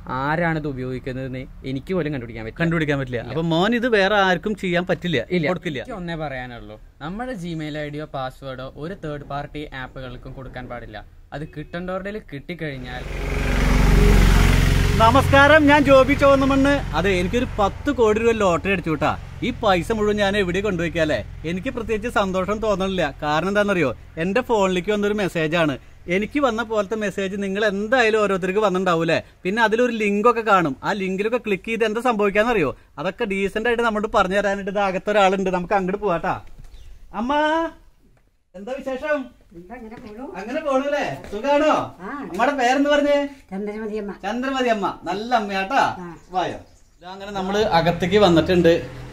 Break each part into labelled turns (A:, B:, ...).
A: ആരാണ് ഇത് ഉപയോഗിക്കുന്നതെന്ന് എനിക്ക് പോലും കണ്ടുപിടിക്കാൻ പറ്റില്ല
B: കണ്ടുപിടിക്കാൻ പറ്റില്ല അപ്പൊ മോൻ ഇത് വേറെ ആർക്കും ചെയ്യാൻ പറ്റില്ല
A: ഇല്ല
B: കൊടുക്കില്ല
A: എനിക്ക് ഒന്നേ പറയാനുള്ളൂ നമ്മുടെ ജിമെയിൽ ഐ ഡിയോ പാസ്വേഡോ ഒരു തേർഡ് പാർട്ടി ആപ്പുകൾക്കും കൊടുക്കാൻ പാടില്ല അത് കിട്ടേണ്ടവരുടെ കിട്ടിക്കഴിഞ്ഞാൽ
B: നമസ്കാരം ഞാൻ ജോബി ചോന്നമണ്ണ് അതെ എനിക്കൊരു പത്ത് കോടി രൂപ ലോട്ടറി അടിച്ചു കൂട്ടാ ഈ പൈസ മുഴുവൻ ഞാൻ എവിടെ കൊണ്ടുപോയിക്കാല്ലേ എനിക്ക് പ്രത്യേകിച്ച് സന്തോഷം തോന്നണില്ല കാരണം എന്താണെന്നറിയോ എന്റെ ഫോണിലേക്ക് വന്നൊരു മെസ്സേജാണ് എനിക്ക് വന്ന പോലത്തെ മെസ്സേജ് നിങ്ങൾ എന്തായാലും ഓരോരുത്തർക്ക് വന്നിട്ടുണ്ടാവൂലേ പിന്നെ അതിലൊരു ലിങ്ക് ഒക്കെ കാണും ആ ലിങ്കിലൊക്കെ ക്ലിക്ക് ചെയ്ത് എന്താ സംഭവിക്കാന്നറിയോ അതൊക്കെ ഡീസന്റ് ആയിട്ട് നമ്മോട് പറഞ്ഞു തരാനായിട്ട് ഇത് അകത്ത് ഒരാളുണ്ട് നമുക്ക് അങ്ങോട്ട് പോവാട്ടാ അമ്മ എന്താ വിശേഷം അങ്ങനെ പോണൂലേ സുഖാണോ അമ്മയുടെ പേരെന്ന് പറഞ്ഞേ
C: ചന്ദ്രമതിയമ്മ
B: ചന്ദ്രമതി അമ്മ നല്ല അമ്മയാട്ടാ വായോ ഇതാ അങ്ങനെ നമ്മള് അകത്തേക്ക് വന്നിട്ടുണ്ട്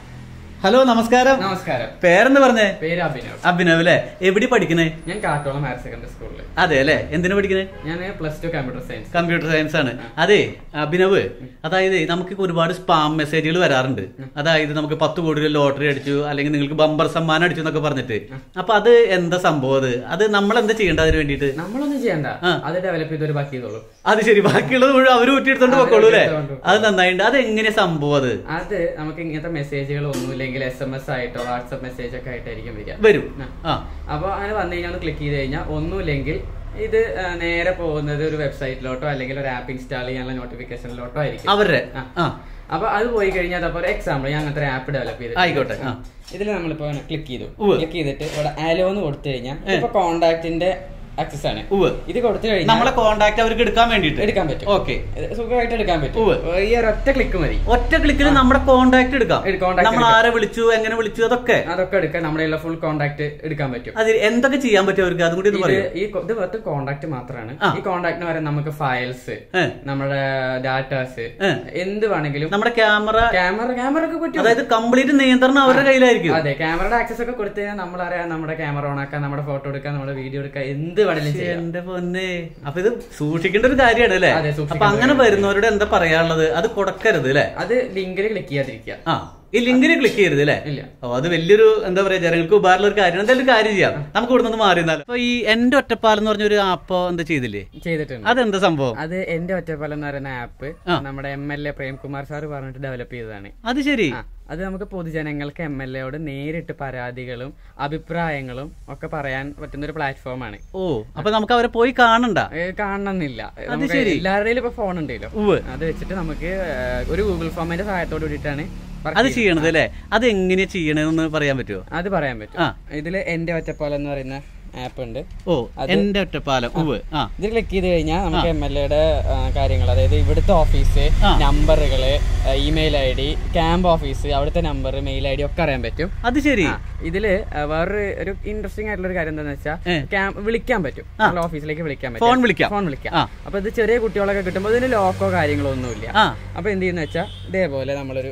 B: ഹലോ നമസ്കാരം
A: നമസ്കാരം
B: പേരെന്ന് പറഞ്ഞേ
A: പേര് അഭിനവ്
B: അഭിനവ് അല്ലേ എവിടെ പഠിക്കണേ
A: ഞാൻ കാട്ടോളം ഹയർ സെക്കൻഡറി സ്കൂളിൽ
B: അതെ അല്ലേ എന്തിനു പഠിക്കണേ
A: ഞാൻ plus two computer science
B: computer science ആണ് അതെ അഭിനവ് അതായത് നമുക്ക് ഒരുപാട് സ്പാം മെസ്സേജുകൾ വരാറുണ്ട് അതായത് നമുക്ക് പത്ത് കോടി രൂപ ലോട്ടറി അടിച്ചു അല്ലെങ്കിൽ നിങ്ങൾക്ക് ബമ്പർ സമ്മാനം അടിച്ചു എന്നൊക്കെ പറഞ്ഞിട്ട് അപ്പൊ അത് എന്താ സംഭവം അത് അത് നമ്മൾ എന്താ ചെയ്യേണ്ടത് അതിന് വേണ്ടിയിട്ട്
A: നമ്മളൊന്നും ചെയ്യണ്ട
B: ആ.
A: അത് ഡെവലപ്പ് ചെയ്തൊരു ബാക്കി ചെയ്തോളൂ
B: അത് ശരി ബാക്കിയുള്ളത് മുഴുവൻ അവര് ഊറ്റിയെടുത്തോണ്ട്
A: ആ,
B: പൊക്കോളൂ അല്ലേ
A: എടുത്തോണ്ട്
B: അത് നന്നായിട്ടുണ്ട് അത് എങ്ങനെയാ സംഭവം അത്
A: അത് നമുക്ക് ഇങ്ങനത്തെ മെസ്സേജുകൾ ഒന്നുമില്ലെങ്കിൽ എസ് എം എസ് ആയിട്ടോ വാട്സപ്പ് മെസ്സേജ് ഒക്കെ ആയിട്ടായിരിക്കും വരിക
B: വരും ആ
A: അപ്പോൾ അങ്ങനെ വന്നു കഴിഞ്ഞാൽ ഒന്ന് ക്ലിക്ക് ചെയ്ത് കഴിഞ്ഞാൽ ഒന്നുമില്ലെങ്കിൽ ഇത് ആ, നേരെ പോകുന്നത് ഒരു വെബ്സൈറ്റിലോട്ടോ അല്ലെങ്കിൽ ഒരു ആപ്പ് ഇൻസ്റ്റാൾ ചെയ്യാനുള്ള നോട്ടിഫിക്കേഷനിലോട്ടോ ആയിരിക്കും
B: അവരുടെ
A: ആ.
B: ആ
A: അപ്പൊ അത് പോയി കഴിഞ്ഞാൽ അപ്പോൾ ഒരു എക്സാമ്പിൾ ഞാൻ അങ്ങനത്തെ ആപ്പ് ഡെവലപ്പ് ചെയ്തു
B: ആയിക്കോട്ടെ, ആ.
A: ഇതിൽ നമ്മളിപ്പോ ക്ലിക്ക് ചെയ്തു
B: ഉവ്വ്.
A: ക്ലിക്ക് ചെയ്തിട്ട് ഇവിടെ ആലോ എന്ന് കൊടുത്തു കഴിഞ്ഞാൽ ഇപ്പൊ കോണ്ടാക്ടിന്റെ ആക്സസ് ആണ്
B: ഉവ്വ്.
A: ഇത് കൊടുത്തു കഴിഞ്ഞാൽ
B: നമ്മളെ കോണ്ടാക്ട് അവർക്ക് എടുക്കാൻ വേണ്ടിട്ട്
A: എടുക്കാൻ പറ്റും
B: ഓക്കെ
A: ഇത് സുഖമായിട്ട് എടുക്കാൻ പറ്റും
B: ഉവ്വ്.
A: ഈ ഒരൊറ്റ ക്ലിക്ക് മതി
B: ഒറ്റ ക്ലിക്കിൽ നമ്മുടെ കോണ്ടാക്ട് എടുക്കാം
A: എടു- contact
B: നമ്മൾ
A: എടുക്കാം.
B: ആരെ വിളിച്ചു എങ്ങനെ വിളിച്ചു അതൊക്കെ
A: അതൊക്കെ എടുക്കാൻ നമ്മുടെ ഫുൾ കോണ്ടാക്ട് എടുക്കാൻ പറ്റും
B: അതിൽ എന്തൊക്കെ ചെയ്യാൻ പറ്റും അവർക്ക് അതും കൂടി ഒന്ന്
A: ഇത്
B: പറയൂ
A: ഈ കൊ- ഇത് വെറുതെ കോണ്ടാക്ട് മാത്രമാണ്
B: ആ.
A: ഈ കോണ്ടാക്ടിന് വരെ നമുക്ക് ഫയൽസ്
B: ഏ.
A: നമ്മുടെ ഡാറ്റാസ്
B: ഏ.
A: എന്ത് വേണമെങ്കിലും
B: നമ്മുടെ ക്യാമറ
A: ക്യാമറ ക്യാമറ ഒക്കെ പറ്റും
B: അതായത് കംപ്ലീറ്റ് നിയന്ത്രണം അവരുടെ കയ്യിലായിരിക്കും
A: അതെ ക്യാമറയുടെ ആക്സസ് ഒക്കെ കൊടുത്തു കഴിഞ്ഞാൽ നമ്മൾ അറിയാം നമ്മുടെ ക്യാമറ ഓൺ ആക്കാൻ നമ്മുടെ ഫോട്ടോ എടുക്കാൻ നമ്മുടെ വീഡിയോ എടുക്കാൻ എന്ത് വേണമെങ്കിലും ചെയ്യാം
B: എന്റെ പൊന്നെ അപ്പൊ ഇത് സൂക്ഷിക്കേണ്ട ഒരു കാര്യമാണ് അല്ലേ
A: അതെ, സൂക്ഷിക്കേണ്ട
B: അപ്പൊ അങ്ങനെ വരുന്നവരോട് എന്താ പറയാനുള്ളത് അത് കൊടുക്കരുത് അല്ലേ
A: അത് ലിങ്കിൽ ക്ലിക്ക് ചെയ്യാതിരിക്കുക
B: ആ ഈ ലിങ്കിന് ക്ലിക്ക് ചെയ്യരുത് അല്ലേ
A: ഇല്ല
B: ഓ അത് വലിയൊരു എന്താ പറയാ ജനങ്ങൾക്ക് ഉപകാരമുള്ള ഒരു കാര്യം എന്തായാലും ഒരു കാര്യം ചെയ്യാം നമുക്ക് ഇവിടെ നിന്ന് മാറി നിന്നാലും അപ്പൊ ഈ എന്റെ ഒറ്റപ്പാലം എന്ന് പറഞ്ഞ ഒരു ആപ്പോ എന്താ ചെയ്തില്ലേ
A: ചെയ്തിട്ടുണ്ട്
B: അതെന്താ സംഭവം
A: അത് എന്റെ ഒറ്റപ്പാലം എന്ന് പറയുന്ന ആപ്പ്
B: ആ.
A: നമ്മുടെ M L A Premkumar sir പറഞ്ഞിട്ട് ഡെവലപ്പ് ചെയ്തതാണ്
B: അത് ശരി
A: ആ, അത് നമുക്ക് പൊതുജനങ്ങൾക്ക് എം എൽ എയോട് നേരിട്ട് പരാതികളും അഭിപ്രായങ്ങളും ഒക്കെ പറയാൻ പറ്റുന്ന ഒരു പ്ലാറ്റ്ഫോമാണ്
B: ഓ അപ്പൊ നമുക്ക് അവരെ പോയി കാണണ്ട
A: കാണണമെന്നില്ല നമുക്ക്
B: ശരി.
A: എല്ലാവരുടെയും ഇപ്പൊ ഫോൺ ഉണ്ടല്ലോ
B: ഉവ്വ്.
A: അത് വെച്ചിട്ട് നമുക്ക് ഏഹ്, ഒരു ഗൂഗിൾ ഫോമിന്റെ സഹായത്തോട് കൂടിയിട്ടാണ് work
B: അത്
A: ചെയ്യുന്നത്.
B: ചെയ്യണത് അല്ലേ അത് എങ്ങനെയാ ചെയ്യണതെന്ന് പറയാൻ പറ്റുമോ
A: അത് പറയാൻ പറ്റും
B: ആ.
A: ഇതില് എന്റെ ഒറ്റപ്പാലം എന്ന് പറയുന്ന ആപ്പ് ഉണ്ട്
B: ഓ എന്റെ ഒറ്റപ്പാലം ഉവ് ആ
A: ഇത് ക്ലിക്ക് ചെയ്ത് കഴിഞ്ഞാൽ നമുക്ക് എം എൽ എയുടെ കാര്യങ്ങൾ അതായത് ഇവിടുത്തെ ഓഫീസ്
B: ആ.
A: നമ്പറുകള് email I D camp office അവിടുത്തെ നമ്പർ മെയിൽ ഐ ഡി ഒക്കെ അറിയാൻ പറ്റും
B: അത് ശരി
A: ആ, ഇതില് ആ, വേറൊരു ഒരു ഇൻട്രസ്റ്റിംഗ് ആയിട്ടുള്ള ഒരു കാര്യം എന്താണെന്ന്
B: ഏ.
A: വെച്ചാൽ വിളിക്കാൻ പറ്റും നമ്മുടെ ഓഫീസിലേക്ക് വിളിക്കാൻ പറ്റും
B: ഫോൺ വിളിക്കാം.
A: ഫോൺ വിളിക്കാം
B: ആ.
A: അപ്പൊ ഇത് ചെറിയ കുട്ടികളൊക്കെ കിട്ടുമ്പോൾ ഇതിന് ലോക്കോ കാര്യങ്ങളോ ഒന്നുമില്ല
B: ആ
A: അപ്പൊ എന്ത് ചെയ്യുന്ന വെച്ചാൽ ഇതേപോലെ നമ്മളൊരു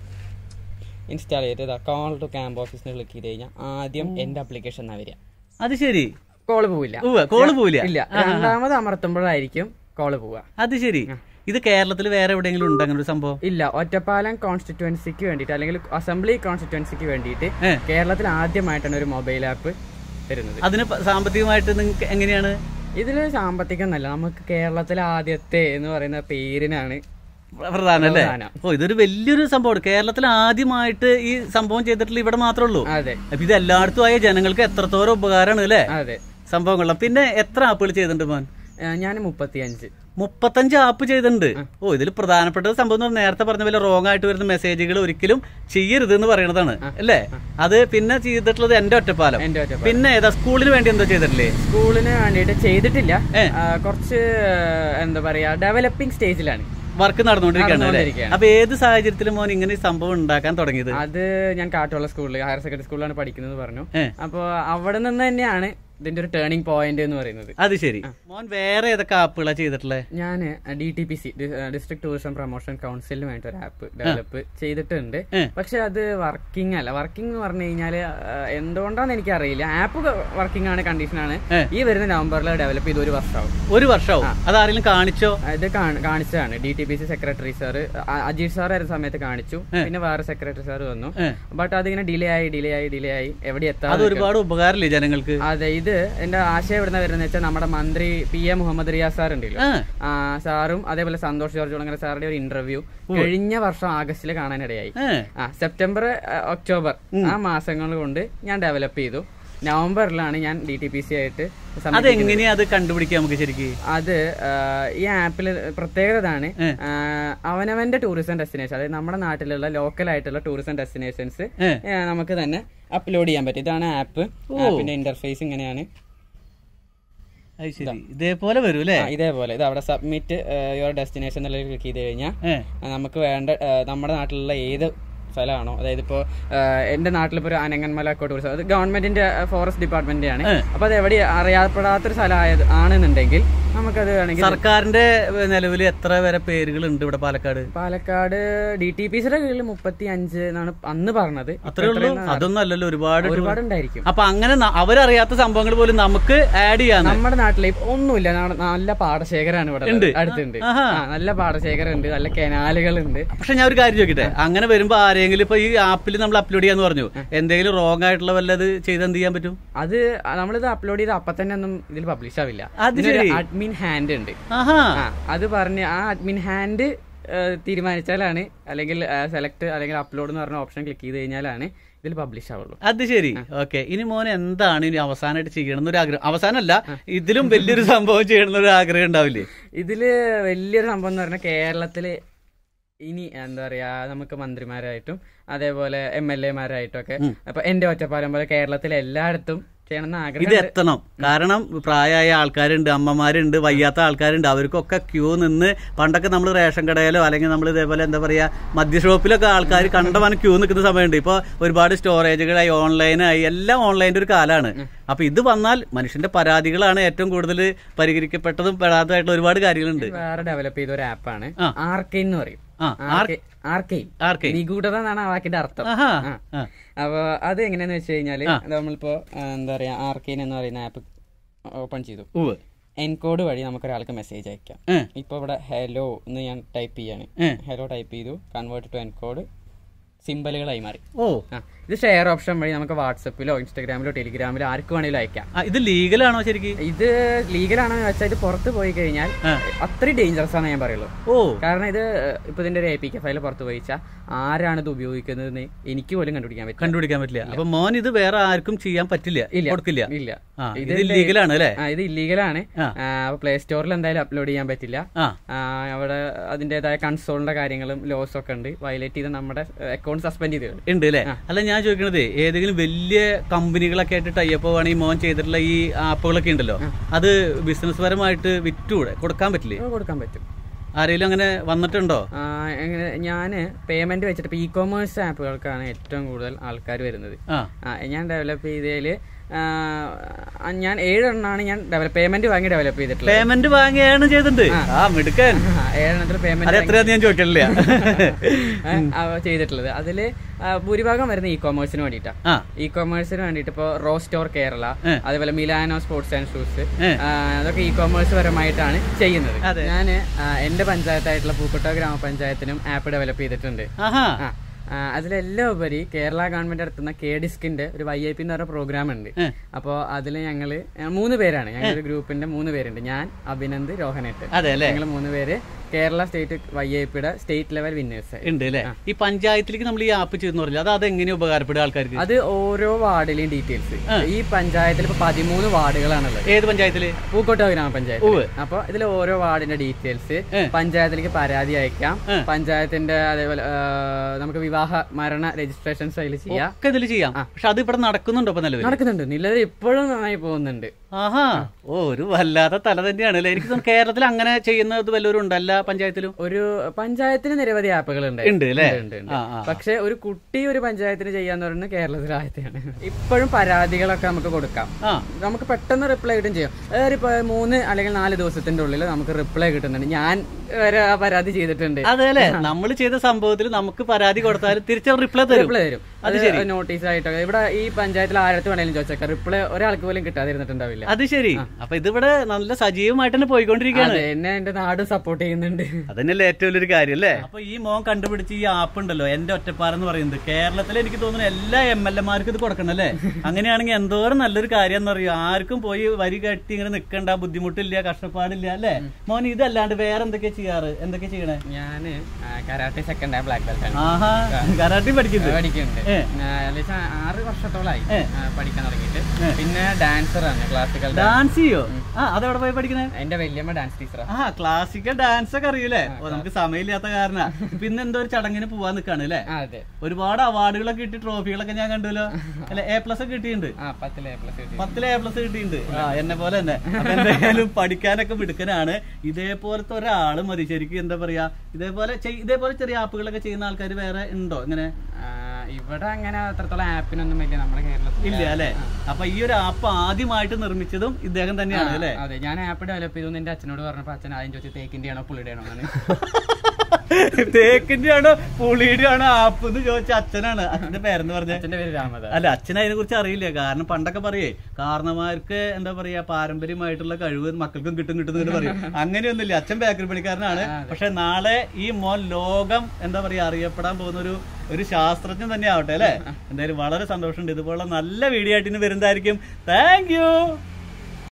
A: ഇൻസ്റ്റാൾ ചെയ്തിട്ട് കോൾ ടു ക്യാമ്പ് ഓഫീസിന് ക്ലിക്ക് ചെയ്ത് കഴിഞ്ഞാൽ ആദ്യം എന്റെ അപ്ലിക്കേഷൻ എന്നാ വരിക
B: അത് ശരി
A: കോള് പോവില്ല
B: ഉവ്വ് കോള് പോവില്ല
A: ഇല്ല രണ്ടാമത് അമർത്തുമ്പോഴായിരിക്കും കോള് പോവുക
B: അത് ശരി ഇത് കേരളത്തിൽ വേറെ എവിടെയെങ്കിലും ഉണ്ടോ അങ്ങനെ ഒരു സംഭവം
A: ഇല്ല ഒറ്റപ്പാലം കോൺസ്റ്റിറ്റ്യുവൻസിക്ക് വേണ്ടിയിട്ട് അല്ലെങ്കിൽ അസംബ്ലി കോൺസ്റ്റിറ്റ്യുവൻസിക്ക് വേണ്ടിയിട്ട്
B: ഏ.
A: കേരളത്തിൽ ആദ്യമായിട്ടാണ് ഒരു മൊബൈൽ ആപ്പ് വരുന്നത്
B: അതിന് പ- സാമ്പത്തികമായിട്ട് നിങ്ങൾക്ക് എങ്ങനെയാണ്
A: ഇതില് സാമ്പത്തികം എന്നല്ല നമുക്ക് കേരളത്തിലെ ആദ്യത്തെ എന്ന് പറയുന്ന പേരിനാണ്
B: പ്രധാനം അല്ലേ
A: പ്രധാനം.
B: ഓ ഇതൊരു വലിയൊരു സംഭവമാണ് കേരളത്തിൽ ആദ്യമായിട്ട് ഈ സംഭവം ചെയ്തിട്ടുള്ള ഇവിടെ മാത്രമേ ഉള്ളൂ
A: അതെ
B: അപ്പൊ ഇത് എല്ലായിടത്തും ആയ ജനങ്ങൾക്ക് എത്രത്തോളം ഉപകാരമാണ് അല്ലേ
A: അതെ
B: സംഭവങ്ങൾ പിന്നെ എത്ര ആപ്പുകൾ ചെയ്തിട്ടുണ്ട് മോൻ
A: ഞാൻ മുപ്പത്തിയഞ്ച്
B: മുപ്പത്തഞ്ച് ആപ്പ് ചെയ്തിട്ടുണ്ട് ഓ ഇതിൽ പ്രധാനപ്പെട്ട സംഭവം എന്ന് പറഞ്ഞാൽ നേരത്തെ പറഞ്ഞ പോലെ റോങ് ആയിട്ട് വരുന്ന മെസ്സേജുകൾ ഒരിക്കലും ചെയ്യരുത് എന്ന് പറയുന്നതാണ് അല്ലേ അത് പിന്നെ ചെയ്തിട്ടുള്ളത് എന്റെ ഒറ്റപ്പാലം
A: എന്റെ ഒറ്റ
B: പിന്നെ ഏതാ സ്കൂളിന് വേണ്ടി എന്തോ ചെയ്തിട്ടില്ലേ
A: സ്കൂളിന് വേണ്ടിയിട്ട് ചെയ്തിട്ടില്ല
B: ഏ.
A: ആ, കുറച്ച് എന്താ പറയാ ഡെവലപ്പിംഗ് സ്റ്റേജിലാണ്
B: വർക്ക് നടന്നുകൊണ്ടിരിക്കുകയാണ് അല്ലേ
A: നടന്നുകൊണ്ടിരിക്കുകയാണ്.
B: അപ്പൊ ഏത് സാഹചര്യത്തിലും മോൻ ഇങ്ങനെ ഈ സംഭവം ഉണ്ടാക്കാൻ തുടങ്ങിയത്
A: അത് ഞാൻ കാട്ടുള്ള സ്കൂളിൽ ഹയർ സെക്കൻഡറി സ്കൂളിലാണ് പഠിക്കുന്നത് പറഞ്ഞു
B: ഏ.
A: അപ്പോൾ അവിടെ നിന്ന് തന്നെയാണ് ഇതിന്റെ ഒരു ടേണിംഗ് പോയിന്റ് എന്ന് പറയുന്നത്
B: അത് ശരി മോൻ വേറെ ഏതൊക്കെ ആപ്പുകളാ ചെയ്തിട്ടുള്ളത്
A: ഞാൻ D T P C district tourism promotion കൗൺസിലിന് വേണ്ടി ഒരു ആപ്പ് ഡെവലപ്പ് ചെയ്തിട്ടുണ്ട്
B: ഏ.
A: പക്ഷെ അത് വർക്കിംഗ് അല്ല വർക്കിംഗ് എന്ന് പറഞ്ഞു കഴിഞ്ഞാൽ എന്തുകൊണ്ടാന്ന് എനിക്കറിയില്ല ആപ്പ് വർക്കിംഗ് ആണ് കണ്ടീഷനാണ്
B: ഏ.
A: ഈ വരുന്ന നവംബറിൽ ഡെവലപ്പ് ചെയ്ത് ഒരു വർഷമാവും
B: ഒരു വർഷവും അത് ആരെങ്കിലും കാണിച്ചോ
A: ഇത് കാണി- കാണിച്ചതാണ് D T P C secretary sir Ajeesh sir ആയിരുന്ന സമയത്ത് കാണിച്ചു പിന്നെ വേറെ സെക്രട്ടറി സാർ വന്നു
B: ഏ.
A: ബട്ട് അതിങ്ങനെ ഡിലേ ആയി ഡിലേ ആയി ഡിലേ ആയി എവിടെ എത്താതെ
B: അത് ഒരുപാട് ഉപകാരമില്ലേ ജനങ്ങൾക്ക്
A: അതെ ഇത് ഇത് എന്റെ ആശയം എവിടുന്ന വരുന്നത് വെച്ചാൽ നമ്മുടെ മന്ത്രി P A Muhammad Riyas sir ഉണ്ടല്ലോ
B: ആ
A: ആ, സാറും അതേപോലെ സന്തോഷ് ജോർജ് കുളങ്ങര സാറുടെ ഒരു ഇന്റർവ്യൂ കഴിഞ്ഞ വർഷം ആഗസ്റ്റിൽ കാണാനിടയായി
B: ഏ.
A: ആ സെപ്റ്റംബർ ആ, ഒക്ടോബർ ആ മാസങ്ങൾ കൊണ്ട് ഞാൻ ഡെവലപ്പ് ചെയ്തു നവംബറിലാണ് ഞാൻ ഡി ടി പി സി ആയിട്ട് submit
B: അതെങ്ങനെയാ അത് കണ്ടുപിടിക്കാം നമുക്ക് ശരിക്ക്
A: അത് ആ, ഈ ആപ്പിൽ പ്രത്യേകത ഇതാണ് ആ, അവനവന്റെ ടൂറിസം ഡെസ്റ്റിനേഷൻ അതായത് നമ്മുടെ നാട്ടിലുള്ള ലോക്കൽ ആയിട്ടുള്ള ടൂറിസം ഡെസ്റ്റിനേഷൻസ്
B: ഏ.
A: നമുക്ക് തന്നെ അപ്ലോഡ് ചെയ്യാൻ പറ്റും ഇതാണ് ആപ്പ് ആപ്പിന്റെ ഇന്റർഫേസ് ഇങ്ങനെയാണ്
B: അത് ശരി ഇതേപോലെ വരും അല്ലേ
A: ആ, ഇതേപോലെ ഇത് അവിടെ സബ്മിറ്റ് യുവർ ഡെസ്റ്റിനേഷൻ എന്നുള്ള ക്ലിക്ക് ചെയ്ത് കഴിഞ്ഞാൽ
B: ഏ.
A: നമുക്ക് വേണ്ട ആ, നമ്മുടെ നാട്ടിലുള്ള ഏത് സ്ഥലമാണോ അതായത് ഇപ്പോ എന്റെ നാട്ടിലിപ്പോ ഒരു അനങ്ങന്മല ടൂറിസം അത് ഗവൺമെന്റിന്റെ ഫോറസ്റ്റ് ഡിപ്പാർട്ട്മെന്റ് ആണ് അപ്പൊ അത് എവിടെ അറിയപ്പെടാത്തൊരു സ്ഥലമായത് ആണെന്നുണ്ടെങ്കിൽ നമുക്കത് വേണമെങ്കിൽ
B: സർക്കാരിന്റെ നിലവിൽ എത്ര വരെ പേരുകൾ ഉണ്ട് ഇവിടെ Palakkad
A: Palakkad D T P സിയുടെ കീഴിൽ മുപ്പത്തി അഞ്ച് എന്നാണ് അന്ന് പറഞ്ഞത്
B: അത്രേ ഉള്ളൂ അതൊന്നും അല്ലല്ലോ ഒരുപാട്
A: ഒരുപാട് ഉണ്ടായിരിക്കും
B: അപ്പൊ അങ്ങനെ ന- അവരറിയാത്ത സംഭവങ്ങൾ പോലും നമുക്ക് ആഡ് ചെയ്യാന്ന്
A: നമ്മുടെ നാട്ടിലെ ഇപ്പൊ ഒന്നുമില്ല നാ- നല്ല പാടശേഖരാണ് ഇവിടെ ഉള്ളത്. അടുത്തുണ്ട്
B: ആഹാ.
A: ആ, നല്ല പാടശേഖരം ഉണ്ട് നല്ല കനാലുകൾ ഉണ്ട്
B: പക്ഷെ ഞാൻ ഒരു കാര്യം ചോദിക്കട്ടെ അങ്ങനെ വരുമ്പോ ആരെങ്കിലും ഇപ്പൊ ഈ ആപ്പിൽ നമ്മൾ അപ്ലോഡ് ചെയ്യാന്ന് പറഞ്ഞു എന്തെങ്കിലും റോങ് ആയിട്ടുള്ള വല്ലത് ചെയ്ത് എന്ത് ചെയ്യാൻ പറ്റും
A: അത് നമ്മളിത് അപ്ലോഡ് ചെയ്ത് അപ്പൊ തന്നെ ഒന്നും ഇതിൽ പബ്ലിഷ് ആവില്ല
B: അത്
A: ഇതിനൊരു
B: ശരി.
A: അഡ്മിൻ ഹാൻഡ് ഉണ്ട്
B: ആഹാ
A: ആ അത് പറഞ്ഞ് ആ അഡ്മിൻ ഹാൻഡ് തീരുമാനിച്ചാലാണ് അല്ലെങ്കിൽ സെലക്ട് അല്ലെങ്കിൽ അപ്ലോഡ് എന്ന് പറഞ്ഞ ഓപ്ഷൻ ക്ലിക്ക് ചെയ്ത് കഴിഞ്ഞാലാണ് ഇതിൽ പബ്ലിഷ് ആവുള്ളൂ
B: അത് ശരി ഓക്കെ ഇനി മോൻ എന്താണ് ഇനി അവസാനമായിട്ട് ചെയ്യണം എന്നൊരു ആഗ്രഹം അവസാനമല്ല ഇതിലും വലിയൊരു സംഭവം ചെയ്യണം എന്നൊരു ആഗ്രഹം ഉണ്ടാവില്ലേ
A: ഇതില് വലിയൊരു സംഭവം എന്ന് പറഞ്ഞാൽ കേരളത്തില് ഇനി എന്താ പറയാ നമുക്ക് മന്ത്രിമാരായിട്ടും അതേപോലെ എം എൽ എമാരായിട്ടും ഒക്കെ അപ്പൊ എന്റെ ഒറ്റപ്പാലം പോലെ കേരളത്തിലെ എല്ലായിടത്തും ചെയ്യണമെന്ന്
B: ഇത്
A: ആഗ്രഹം
B: എത്തണം കാരണം പ്രായമായ ആൾക്കാരുണ്ട് അമ്മമാരുണ്ട് വയ്യാത്ത ആൾക്കാരുണ്ട് അവർക്കൊക്കെ ക്യൂ നിന്ന് പണ്ടൊക്കെ നമ്മൾ റേഷൻ കടയിലോ അല്ലെങ്കിൽ നമ്മൾ ഇതേപോലെ എന്താ പറയാ മദ്യ ഷോപ്പിലൊക്കെ ആൾക്കാർ കണ്ടമാനം ക്യൂ നിൽക്കുന്ന സമയമുണ്ട് ഇപ്പോൾ ഒരുപാട് സ്റ്റോറേജുകളായി ഓൺലൈനായി എല്ലാം ഓൺലൈൻ്റെ ഒരു കാലമാണ് അപ്പൊ ഇത് വന്നാൽ മനുഷ്യന്റെ പരാതികളാണ് ഏറ്റവും കൂടുതൽ പരിഹരിക്കപ്പെട്ടതും പെടാത്തതായിട്ടുള്ള ഒരുപാട് കാര്യങ്ങളുണ്ട്
A: വേറെ ഡെവലപ്പ് ചെയ്ത ഒരു ആപ്പാണ്
B: ആ.
A: ആർക്കെയിൻ എന്ന് പറയും
B: ആ
A: ആർക്കെയിൻ
B: ആർക്കെ
A: നിഗൂഢത എന്നാണ് ആ വാക്കിന്റെ അർത്ഥം
B: ആഹാ
A: ആ.
B: ആ.
A: അപ്പൊ അത് എങ്ങനെയാന്ന് വെച്ച് കഴിഞ്ഞാല് നമ്മളിപ്പോ ആ, എന്താ പറയാ ആർക്കെയിൻ എന്ന് പറയുന്ന ആപ്പ് ഓപ്പൺ ചെയ്തു
B: ഉവ്വ്
A: എൻകോഡ് വഴി നമുക്ക് ഒരാൾക്ക് മെസ്സേജ് അയക്കാം
B: ഏ.
A: ഇപ്പൊ ഇവിടെ ഹലോ എന്ന് ഞാൻ ടൈപ്പ് ചെയ്യാണ്
B: ഏ.
A: ഹലോ ടൈപ്പ് ചെയ്തു കൺവേർട്ട് ടു എൻകോഡ് സിമ്പലുകളായി മാറി
B: ഓ
A: ആ ഇത് ഷെയർ ഓപ്ഷൻ വഴി നമുക്ക് വാട്സപ്പിലോ ഇൻസ്റ്റാഗ്രാമിലോ ടെലിഗ്രാമിലോ ആർക്ക് വേണമെങ്കിലും അയക്കാം
B: ആ, ഇത് ലീഗലാണോ ശരിക്കും
A: ഇത് ലീഗലാണെന്ന് വെച്ചാൽ ഇത് പുറത്ത് പോയി കഴിഞ്ഞാൽ
B: ആ.
A: അത്രയും ഡേഞ്ചറസ് ആണ് ഞാൻ പറയുള്ളൂ
B: ഓ
A: കാരണം ഇത് ഇപ്പൊ ഇതിന്റെ ഒരു എ പി കെ ഫയൽ പുറത്ത് പോയിച്ചാൽ ആരാണ് ഇത് ഉപയോഗിക്കുന്നതെന്ന് എനിക്ക് പോലും കണ്ടുപിടിക്കാൻ പറ്റില്ല
B: കണ്ടുപിടിക്കാൻ പറ്റില്ല അപ്പൊ മോൻ ഇത് വേറെ ആർക്കും ചെയ്യാൻ പറ്റില്ല
A: ഇല്ല.
B: കൊടുക്കില്ല
A: ഇല്ല
B: ആ ഇത് ലീഗലാണ് അല്ലേ
A: ആ, ഇത് ഇല്ലീഗലാണ്
B: ആ.
A: അപ്പൊ പ്ലേ സ്റ്റോറിൽ എന്തായാലും അപ്ലോഡ് ചെയ്യാൻ പറ്റില്ല
B: ആ
A: ആ, അവിടെ അതിന്റേതായ കൺസോളിന്റെ കാര്യങ്ങളും ലോസ് ഒക്കെ ഉണ്ട് വയലേറ്റ് ചെയ്ത് നമ്മുടെ അക്കൗണ്ട് സസ്പെൻഡ് ചെയ്തിട്ടുണ്ട്
B: ഉണ്ട് അല്ലേ അല്ല ഞാൻ ചോദിക്കണത് ഏതെങ്കിലും വലിയ കമ്പനികളൊക്കെ ആയിട്ട് ടൈപ്പ് ആവുകയാണെങ്കിൽ മോൻ ചെയ്തിട്ടുള്ള ഈ ആപ്പുകളൊക്കെ ഉണ്ടല്ലോ അത് ബിസിനസ് പരമായിട്ട് വിറ്റൂടെ കൊടുക്കാൻ പറ്റില്ലേ
A: അത് കൊടുക്കാൻ പറ്റും
B: ആരെങ്കിലും അങ്ങനെ വന്നിട്ടുണ്ടോ
A: ആ, എങ്ങനെ ഞാൻ പേയ്മെന്റ് വെച്ചിട്ട് ഇപ്പൊ ഇ കോമേഴ്സ് ആപ്പുകൾക്കാണ് ഏറ്റവും കൂടുതൽ ആൾക്കാർ വരുന്നത്
B: ആ
A: ആ, ഞാൻ ഡെവലപ്പ് ചെയ്തതില് ആ, ഞാൻ ഏഴെണ്ണാണ് ഞാൻ ഡെവലപ്പ് പേയ്മെന്റ് വാങ്ങി ഡെവലപ്പ് ചെയ്തിട്ടുള്ളത്
B: പേയ്മെന്റ് വാങ്ങിയാണ് ചെയ്തിട്ടുണ്ട് ആ മിടുക്കൻ
A: ആ, ഏഴെണ്ണത്തിൽ
B: അത്
A: പേയ്മെന്റ്
B: എത്രയാന്ന് ഞാൻ ചോദിക്കണില്ല
A: ചെയ്തിട്ടുള്ളത് അതില് ആ, ഭൂരിഭാഗം വരുന്ന ഇ കോമേഴ്സിന് വേണ്ടിയിട്ടാണ്
B: ആ
A: ഇ കൊമേഴ്സിന് വേണ്ടിയിട്ട് ഇപ്പോൾ റോ സ്റ്റോർ കേരള
B: ഏ.
A: അതേപോലെ മിലാനോ സ്പോർട്സ് ആൻഡ് ഷൂസ്
B: ഏ.
A: അതൊക്കെ ഇ കൊമേഴ്സ് പരമായിട്ടാണ് ചെയ്യുന്നത്
B: അതെ.
A: ഞാൻ എന്റെ പഞ്ചായത്തായിട്ടുള്ള പൂക്കോട്ട ഗ്രാമപഞ്ചായത്തിനും ആപ്പ് ഡെവലപ്പ് ചെയ്തിട്ടുണ്ട്
B: ആഹാ
A: ആ ആ, അതിലെല്ലാം ഉപരി കേരള ഗവൺമെന്റ് നടത്തുന്ന കെ ഡിസ്കിന്റെ ഒരു വൈ ഐ പി എന്ന് പറഞ്ഞ പ്രോഗ്രാം ഉണ്ട്
B: ഏ.
A: അപ്പോൾ അതിൽ ഞങ്ങള് ആ, മൂന്ന് പേരാണ് ഞങ്ങൾ ഒരു ഗ്രൂപ്പിന്റെ മൂന്ന് പേരുണ്ട് ഞാൻ അഭിനന്ദ് രോഹനേട്ട്
B: അതെ അല്ലേ
A: ഞങ്ങൾ മൂന്ന് പേര് കേരള സ്റ്റേറ്റ് വൈ ഐ പിയുടെ സ്റ്റേറ്റ് ലെവൽ വിന്നേഴ്സ്
B: ഉണ്ട് അല്ലേ ഈ പഞ്ചായത്തിലേക്ക് നമ്മൾ ഈ ആപ്പ് ചെയ്തെന്ന് പറഞ്ഞില്ല അത് അതെങ്ങനെ ഉപകാരപ്പെടുക ആൾക്കാർക്ക്
A: അത് ഓരോ വാർഡിലെയും ഡീറ്റെയിൽസ് ഈ പഞ്ചായത്തിൽ ഇപ്പൊ പതിമൂന്ന് വാർഡുകളാണുള്ളത്
B: ഏത് പഞ്ചായത്തില്
A: പൂക്കോട്ട ഗ്രാമപഞ്ചായത്ത് അപ്പൊ ഇതിൽ ഓരോ വാർഡിന്റെ ഡീറ്റെയിൽസ്
B: ഏ.
A: പഞ്ചായത്തിലേക്ക് പരാതി അയക്കാം പഞ്ചായത്തിന്റെ അതേപോലെ ആ, നമുക്ക് വിവാഹ മരണ രജിസ്ട്രേഷൻസ് അതിൽ ചെയ്യാം
B: ഒക്കെ ഇതിൽ ചെയ്യാം പക്ഷെ അത് ഇവിടെ നടക്കുന്നുണ്ടോ ഇപ്പൊ നിലവിൽ
A: നടക്കുന്നുണ്ട് നിലവിൽ ഇപ്പോഴും നന്നായി പോകുന്നുണ്ട്
B: ആഹാ ഓ ഒരു വല്ലാത്ത തല തന്നെയാണ് അല്ലേ എനിക്ക് തോന്നുന്നു കേരളത്തിൽ അങ്ങനെ ചെയ്യുന്നത് വല്ലവരും ഉണ്ടല്ല പഞ്ചായത്തിലും
A: ഒരു പഞ്ചായത്തിന് നിരവധി ആപ്പുകൾ ഉണ്ട്
B: ഉണ്ട് അല്ലേ
A: ഉണ്ട്, ഉണ്ട്.
B: ആ ആ
A: പക്ഷെ ഒരു കുട്ടി ഒരു പഞ്ചായത്തിന് ചെയ്യാന്ന് പറയുന്നത് കേരളത്തിലെ ആദ്യത്തെയാണ് ഇപ്പോഴും പരാതികളൊക്കെ നമുക്ക് കൊടുക്കാം
B: ആ
A: നമുക്ക് പെട്ടെന്ന് റിപ്ലൈ കിട്ടും ചെയ്യും അതായത് ഇപ്പൊ മൂന്ന് അല്ലെങ്കിൽ നാല് ദിവസത്തിന്റെ ഉള്ളിൽ നമുക്ക് റിപ്ലൈ കിട്ടുന്നുണ്ട് ഞാൻ വരെ ആ പരാതി ചെയ്തിട്ടുണ്ട്
B: അതെ അല്ലേ നമ്മൾ ചെയ്ത സംഭവത്തിൽ നമുക്ക് പരാതി കൊടുത്താൽ തിരിച്ച് റിപ്ലൈ തരും
A: റിപ്ലൈ തരും അത് നോട്ടീസ് ആയിട്ടൊക്കെ ഇവിടെ ഈ പഞ്ചായത്തിൽ ആരത്ത് വേണേലും ചോദിച്ചേക്കാം റിപ്ലൈ ഒരാൾക്ക് പോലും കിട്ടാതിരുന്നിട്ടുണ്ടാവില്ല
B: അത് ശരി അപ്പൊ ഇതിവിടെ നല്ല സജീവമായിട്ട് തന്നെ പോയിക്കൊണ്ടിരിക്കുകയാണ്
A: അതെ എന്നെ എന്റെ നാടും സപ്പോർട്ട് ചെയ്യുന്നുണ്ട് ഉണ്ട്
B: അതന്നെയല്ലേ ഏറ്റവും വലിയൊരു കാര്യം അല്ലേ അപ്പൊ ഈ മോൻ കണ്ടുപിടിച്ച ഈ ആപ്പ് ഉണ്ടല്ലോ എന്റെ ഒറ്റപ്പാറ എന്ന് പറയുന്നത് കേരളത്തിൽ എനിക്ക് തോന്നുന്നു എല്ലാ എം എൽ എമാർക്കും ഇത് കൊടുക്കണം അല്ലേ അങ്ങനെയാണെങ്കിൽ എന്തോരം നല്ലൊരു കാര്യം എന്നറിയോ ആർക്കും പോയി വരി കെട്ടി ഇങ്ങനെ നിൽക്കണ്ട ബുദ്ധിമുട്ടില്ല കഷ്ടപ്പാടില്ല അല്ലേ മോൻ ഇതല്ലാണ്ട് വേറെ എന്തൊക്കെയാ ചെയ്യാറ് എന്തൊക്കെയാ ചെയ്യണേ
A: ഞാന് കരാട്ടെ സെക്കൻഡ് ആയ ബ്ലാക്ക് ബെൽറ്റ് ആണ്
B: ആഹാ കരാട്ടി പഠിക്കുന്നത്
A: പഠിക്കുന്നുണ്ട്
B: ഏ.
A: ഏകദേശം ആറ് വർഷത്തോളായി
B: ഏ.
A: ആ, പഠിക്കാൻ തുടങ്ങിയിട്ട് പിന്നെ ഡാൻസർ ആണ് ക്ലാസിക്കൽ
B: ഡാൻസ് ചെയ്യോ ആ അതെവിടെ പോയി പഠിക്കണേ
A: എന്റെ വല്യമ്മ ഡാൻസ് ടീച്ചറാ
B: ആ ക്ലാസിക്കൽ ഡാൻസ് ഒക്കെ അറിയൂലേ ഓ നമുക്ക് സമയമില്ലാത്ത കാരണ പിന്നെ എന്തോ ഒരു ചടങ്ങിന് പോവാൻ നിക്കാണ് അല്ലേ
A: ആ അതെ
B: ഒരുപാട് അവാർഡുകളൊക്കെ കിട്ടി ട്രോഫികളൊക്കെ ഞാൻ കണ്ടുല്ലോ അല്ലെ എ പ്ലസ് ഒക്കെ കിട്ടിയിട്ടുണ്ട്
A: ആ പത്തില് എ പ്ലസ് കിട്ടി
B: പത്തിലെ എ പ്ലസ് കിട്ടിയിട്ടുണ്ട് ആ എന്നെ പോലെ തന്നെ അപ്പൊ എന്തായാലും പഠിക്കാനൊക്കെ മിടുക്കനാണ് ഇതേപോലത്തെ ഒരാള് മതി ശരിക്കും എന്താ പറയാ ഇതേപോലെ ചെയ്- ഇതേപോലെ ചെറിയ ആപ്പുകളൊക്കെ ചെയ്യുന്ന ആൾക്കാർ വേറെ ഉണ്ടോ ഇങ്ങനെ
A: ആ, ഇവിടെ അങ്ങനെ അത്രത്തോളം ആപ്പിനൊന്നും വലിയ നമ്മുടെ കേരളത്തിൽ
B: ഇല്ല അല്ലെ അപ്പൊ ഈ ഒരു ആപ്പ് ആദ്യമായിട്ട് നിർമ്മിച്ചതും ഇദ്ദേഹം തന്നെയാണ് അല്ലെ
A: അതെ ഞാൻ ആപ്പ് ഡെവലപ്പ് ചെയ്തു എന്റെ അച്ഛനോട് പറഞ്ഞപ്പോ അച്ഛൻ ആദ്യം ചോദിച്ചു തേക്കിന്റെ ആണോ പുള്ളിയുടെ ആണോ എന്നാണ്
B: തേക്കിന്റെ ആണോ പുളിയുടെ ആണോ ആപ്പ് എന്ന് ചോദിച്ച അച്ഛനാണ് അച്ഛന്റെ പേരെന്ന് പറഞ്ഞ
A: അച്ഛന്റെ പേര് രാമദാസ്
B: അല്ല അച്ഛൻ അതിനെ കുറിച്ച് അറിയില്ല കാരണം പണ്ടൊക്കെ പറയേ കാരണന്മാർക്ക് എന്താ പറയാ പാരമ്പര്യമായിട്ടുള്ള കഴിവ് മക്കൾക്കും കിട്ടും കിട്ടും എന്ന് പറയും അങ്ങനെയൊന്നുമില്ല അച്ഛൻ ബേക്കറി പണിക്കാരനാണ് പക്ഷെ നാളെ ഈ മോൻ ലോകം എന്താ പറയാ അറിയപ്പെടാൻ പോകുന്ന ഒരു ഒരു ശാസ്ത്രജ്ഞൻ തന്നെ ആവട്ടെ അല്ലെ എന്തായാലും വളരെ സന്തോഷമുണ്ട് ഇതുപോലുള്ള നല്ല വീഡിയോ ആയിട്ട് ഇനി വരുന്നതായിരിക്കും താങ്ക് യു